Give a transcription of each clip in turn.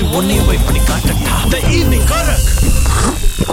உன்னையும் போய் பண்ணி காட்டட்டா த ஈவினிங் கரக்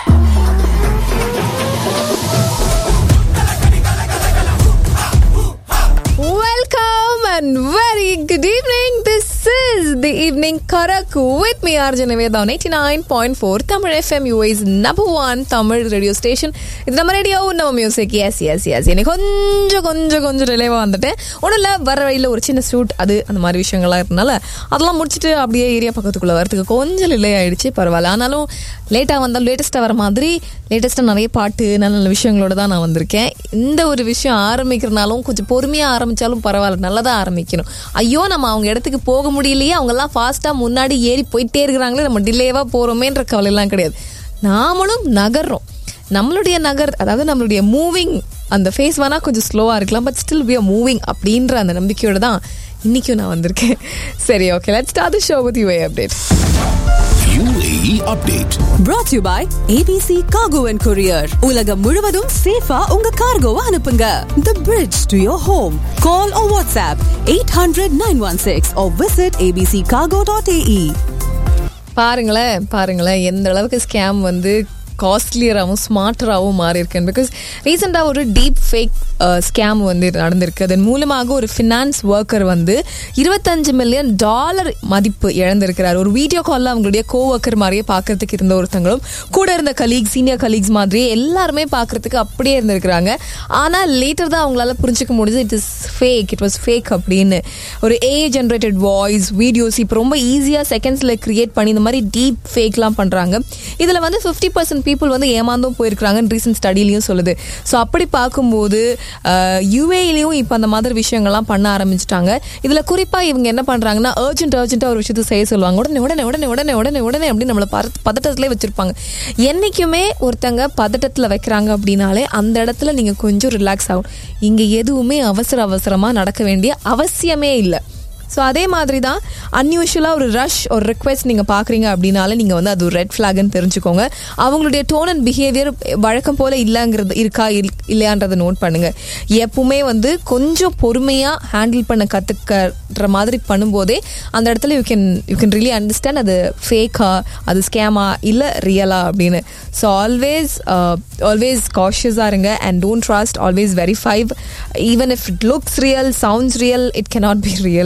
Welcome and very good evening. This is the evening Karak with me, Arjun Niveda on 89.4 Tamil FM UA's number one Tamil radio station. இது நம்ம radio நம்ம music S S S எனக்கு கொஞ்சம் கொஞ்சம் கொஞ்சம் ரிலேவாக வந்துட்டேன் ஒன்றும் இல்லை வர வழியில் ஒரு சின்ன ஷூட் அது அந்த மாதிரி விஷயங்கள்லாம் இருந்தனால அதெல்லாம் முடிச்சுட்டு அப்படியே ஏரியா பக்கத்துக்குள்ளே வரதுக்கு கொஞ்சம் ரிலே ஆயிடுச்சு பரவாயில்ல ஆனாலும் லேட்டாக வந்தாலும் லேட்டஸ்ட்டாக வர மாதிரி லேட்டஸ்ட்டாக நிறைய பாட்டு நல்ல நல்ல விஷயங்களோட தான் நான் வந்திருக்கேன் இந்த ஒரு விஷயம் ஆரம்பிக்கிறனாலும் கொஞ்சம் பொறுமையாக ஆரம்பித்தாலும் பரவாயில்ல நல்லதாக ஆரம்பிக்கணும் ஐயோ நம்ம அவங்க இடத்துக்கு போக முடியலையே அவங்கெல்லாம் ஃபாஸ்ட்டாக முன்னாடி ஏறி போயிட்டே இருக்கிறாங்களே நம்ம டிலேவாக போகிறோமேன்ற கவலைலாம் கிடையாது நாமளும் நகர்றோம் நம்மளுடைய நகர் அதாவது நம்மளுடைய மூவிங் அந்த ஃபேஸ் வேணா கொஞ்சம் ஸ்லோவாக இருக்கலாம் but still we are moving அப்படின்ற அந்த நம்பிக்கையோட தான் இன்னைக்கும் நான் வந்திருக்கேன் சரி okay let's start the show with UAE update UAE update. brought to you by ABC Cargo and Courier. உலகம் முழுவதும் சேஃபா உங்க கார்கோவை அனுப்புங்க. The bridge to your home. Call or WhatsApp 800-916 or visit abccargo.ae. பாருங்களேன் பாருங்களேன் எந்த அளவுக்கு ஸ்கேம் வந்து காஸ்ட்லியராகவும் ஸ்மார்ட்டராகவும் மாறி இருக்கேன் பிகாஸ் ரீசெண்டாக ஒரு டீப் ஃபேக் ஸ்கேம் வந்து நடந்திருக்கு அதன் மூலமாக ஒரு ஃபினான்ஸ் ஒர்க்கர் வந்து இருபத்தஞ்சு மில்லியன் டாலர் மதிப்பு இழந்திருக்கிறார் ஒரு வீடியோ காலில் அவங்களுடைய கோ ஒர்க்கர் மாதிரியே பார்க்கறதுக்கு இருந்த ஒருத்தங்களும் கூட இருந்த கலீக் சீனியர் கலீக்ஸ் மாதிரியே எல்லாருமே பார்க்கறதுக்கு அப்படியே இருந்திருக்கிறாங்க ஆனால் லேட்டர் தான் அவங்களால புரிஞ்சுக்க முடியுது it is fake it was fake அப்படின்னு ஒரு ஏ ஜென்ரேட்டட் வாய்ஸ் வீடியோஸ் இப்போ ரொம்ப ஈஸியாக செகண்ட்ஸில் கிரியேட் பண்ணி இந்த மாதிரி டீப் ஃபேக்லாம் பண்ணுறாங்க இதில் வந்து ஃபிஃப்டி பர்சன்ட் பீப்புள் வந்து ஏமாந்தும் போயிருக்கிறாங்கன்னு ரீசெண்ட் ஸ்டடிலையும் சொல்லுது ஸோ அப்படி பார்க்கும்போது யூஏலையும் இப்போ அந்த மாதிரி விஷயங்கள்லாம் பண்ண ஆரம்பிச்சிட்டாங்க இதில் குறிப்பாக இவங்க என்ன பண்ணுறாங்கன்னா அர்ஜென்ட் அர்ஜென்ட்டாக ஒரு விஷயத்தை செய்ய சொல்லுவாங்க உடனே உடனே உடனே உடனே உடனே உடனே அப்படின்னு நம்மளை பத பதட்டத்திலே வச்சுருப்பாங்க என்றைக்குமே ஒருத்தங்க பதட்டத்தில் வைக்கிறாங்க அப்படின்னாலே அந்த இடத்துல நீங்கள் கொஞ்சம் ரிலாக்ஸ் ஆகும் இங்கே எதுவுமே அவசர அவசரமாக நடக்க வேண்டிய அவசியமே இல்லை ஸோ அதே மாதிரி தான் அன்யூஷுவலாக ஒரு ரஷ் ஒரு ரெக்வெஸ்ட் நீங்கள் பார்க்குறீங்க அப்படின்னாலே நீங்கள் வந்து அது ஒரு ரெட் ஃப்ளாக்னு தெரிஞ்சுக்கோங்க அவங்களுடைய டோன் அண்ட் பிஹேவியர் வழக்கம் போல் இல்லைங்கிறது இருக்கா இல் இல்லையான்றதை நோட் பண்ணுங்கள் எப்பவுமே வந்து கொஞ்சம் பொறுமையாக ஹேண்டில் பண்ண கற்றுக்கிற மாதிரி பண்ணும்போதே அந்த இடத்துல you can you can really understand அது ஃபேக்கா அது ஸ்கேமா இல்லை ரியலா அப்படின்னு ஸோ ஆல்வேஸ் ஆல்வேஸ் காஷியஸாக இருங்க and don't trust always verify even if it looks real sounds real it cannot be real